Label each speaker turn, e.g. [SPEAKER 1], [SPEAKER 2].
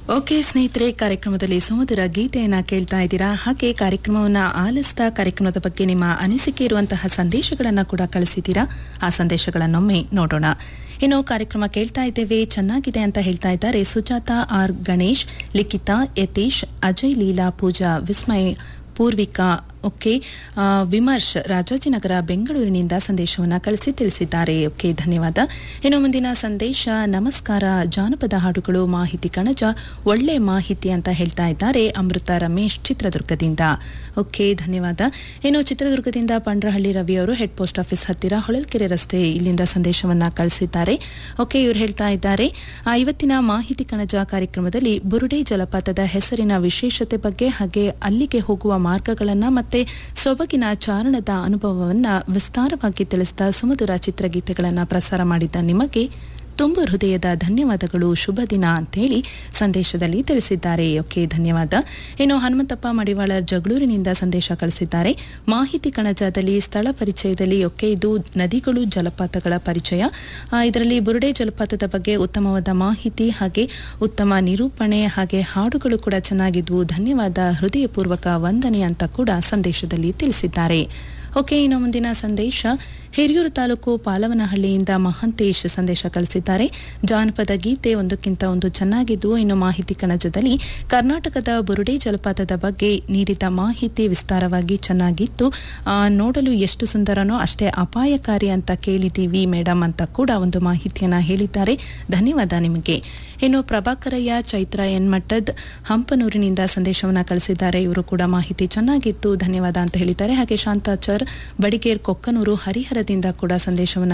[SPEAKER 1] okay ಸ್ನೇಹಿತರೆ ಕಾರ್ಯಕ್ರಮದಲ್ಲಿ ಸುಮಧುರ ಗೀತೆಯನ್ನ ಕೇಳ್ತಾ ಇದ್ದೀರಾ ಹಾಗೆ ಕಾರ್ಯಕ್ರಮವನ್ನ ಆಲಿಸ್ತಾ ಕಾರ್ಯಕ್ರಮದ ಬಗ್ಗೆ ನಿಮ್ಮ ಅನಿಸಿಕೆ ಇರುವಂತಹ ಸಂದೇಶಗಳನ್ನ ಕೂಡ ಕಳಿಸಿದ್ದೀರಾ ಆ ಸಂದೇಶಗಳನ್ನೊಮ್ಮೆ ನೋಡೋಣ ಇನ್ನು ಕಾರ್ಯಕ್ರಮ ಕೇಳ್ತಾ ಇದ್ದೇವೆ ಚೆನ್ನಾಗಿದೆ ಅಂತ ಹೇಳ್ತಾ ಇದ್ದಾರೆ ಸುಜಾತ ಆರ್ ಗಣೇಶ್ ಲಿಖಿತಾ ಯತೀಶ್ ಅಜಯ್ ಲೀಲಾ ಪೂಜಾ ವಿಸ್ಮಯ್ ಪೂರ್ವಿಕಾ ಓಕೆ ಆ, ವಿಮರ್ಶ್ ರಾಜಾಜಿನಗರ ಬೆಂಗಳೂರಿನಿಂದ ಸಂದೇಶವನ್ನ ಕಳಿಸಿ ತಿಳಿಸಿದ್ದಾರೆ ಓಕೆ ಧನ್ಯವಾದ ಇನ್ನು ಮುಂದಿನ ಸಂದೇಶ ನಮಸ್ಕಾರ ಜಾನಪದ ಹಾಡುಗಳು ಮಾಹಿತಿ ಕಣಜ ಒಳ್ಳೆ ಮಾಹಿತಿ ಅಂತ ಹೇಳ್ತಾ ಇದ್ದಾರೆ ಅಮೃತ ರಮೇಶ್ ಚಿತ್ರದುರ್ಗದಿಂದ ಓಕೆ ಧನ್ಯವಾದ ಇನ್ನು ಚಿತ್ರದುರ್ಗದಿಂದ ಪಂಡ್ರಹಳ್ಳಿ ರವಿ ಅವರು ಹೆಡ್ ಪೋಸ್ಟ್ ಆಫೀಸ್ ಹತ್ತಿರ ಹೊಳಲ್ಕೆರೆ ರಸ್ತೆ ಇಲ್ಲಿಂದ ಸಂದೇಶವನ್ನ ಕಳಿಸಿದ್ದಾರೆ ಓಕೆ ಇವರು ಹೇಳ್ತಾ ಇದ್ದಾರೆ ಆ, ಇವತ್ತಿನ ಮಾಹಿತಿ ಕಣಜ ಕಾರ್ಯಕ್ರಮದಲ್ಲಿ ಬುರುಡೆ ಜಲಪಾತದ ಹೆಸರಿನ ವಿಶೇಷತೆ ಬಗ್ಗೆ ಹಾಗೆ ಅಲ್ಲಿಗೆ ಹೋಗುವ ಮಾರ್ಗಗಳನ್ನ ಮತ್ತೆ ಸೊಬಗಿನ ಚಾರಣದ ಅನುಭವವನ್ನ ವಿಸ್ತಾರವಾಗಿ ತಿಳಿಸಿದ ಸುಮಧುರ ಚಿತ್ರಗೀತೆಗಳನ್ನ ಪ್ರಸಾರ ಮಾಡಿದ್ದ ನಿಮಗೆ ತುಂಬು ಹೃದಯದ ಧನ್ಯವಾದಗಳು ಶುಭ ದಿನ ಅಂತೇಳಿ ಸಂದೇಶದಲ್ಲಿ ತಿಳಿಸಿದ್ದಾರೆ ಓಕೆ ಧನ್ಯವಾದ ಇನ್ನು ಹನುಮಂತಪ್ಪ ಮಡಿವಾಳ ಜಗಳೂರಿನಿಂದ ಸಂದೇಶ ಕಳಿಸಿದ್ದಾರೆ ಮಾಹಿತಿ ಕಣಜದಲ್ಲಿ ಸ್ಥಳ ಪರಿಚಯದಲ್ಲಿ ಓಕೆ ಇದು ನದಿಗಳು ಜಲಪಾತಗಳ ಪರಿಚಯ ಆ, ಇದರಲ್ಲಿ ಬುರುಡೆ ಜಲಪಾತದ ಬಗ್ಗೆ ಉತ್ತಮವಾದ ಮಾಹಿತಿ ಹಾಗೆ ಉತ್ತಮ ನಿರೂಪಣೆ ಹಾಗೆ ಹಾಡುಗಳು ಕೂಡ ಚೆನ್ನಾಗಿದ್ವು ಧನ್ಯವಾದ ಹೃದಯಪೂರ್ವಕ ವಂದನೆ ಅಂತ ಕೂಡ ಸಂದೇಶದಲ್ಲಿ ತಿಳಿಸಿದ್ದಾರೆ ಓಕೆ ಇನ್ನು ಮುಂದಿನ ಸಂದೇಶ ಹಿರಿಯೂರು ತಾಲೂಕು ಪಾಲವನಹಳ್ಳಿಯಿಂದ ಮಹಾಂತೇಶ್ ಸಂದೇಶ ಕಳಿಸಿದ್ದಾರೆ ಜಾನಪದ ಗೀತೆ ಒಂದಕ್ಕಿಂತ ಒಂದು ಚೆನ್ನಾಗಿದ್ದು ಇನ್ನು ಮಾಹಿತಿ ಕಣಜದಲ್ಲಿ ಕರ್ನಾಟಕದ ಬುರುಡೆ ಜಲಪಾತದ ಬಗ್ಗೆ ನೀಡಿದ ಮಾಹಿತಿ ವಿಸ್ತಾರವಾಗಿ ಚೆನ್ನಾಗಿತ್ತು ಆ, ನೋಡಲು ಎಷ್ಟು ಸುಂದರನೋ ಅಷ್ಟೇ ಅಪಾಯಕಾರಿ ಅಂತ ಕೇಳಿದ್ದೀವಿ ಮೇಡಮ್ ಅಂತ ಕೂಡ ಒಂದು ಮಾಹಿತಿಯನ್ನ ಹೇಳಿದ್ದಾರೆ ಧನ್ಯವಾದ ನಿಮಗೆ ಇನ್ನು ಪ್ರಭಾಕರಯ್ಯ ಚೈತ್ರ ಎನ್ಮಠದ್ ಹಂಪನೂರಿನಿಂದ ಸಂದೇಶವನ್ನ ಕಳಿಸಿದ್ದಾರೆ ಇವರು ಕೂಡ ಮಾಹಿತಿ ಚೆನ್ನಾಗಿತ್ತು ಧನ್ಯವಾದ ಅಂತ ಹೇಳಿದ್ದಾರೆ ಹಾಗೆ ಶಾಂತಾಚಾರ್ ಬಡಿಗೇರ್ ಕೊಕ್ಕನೂರು ಹರಿಹರದಿಂದ ಕೂಡ ಸಂದೇಶವನ್ನ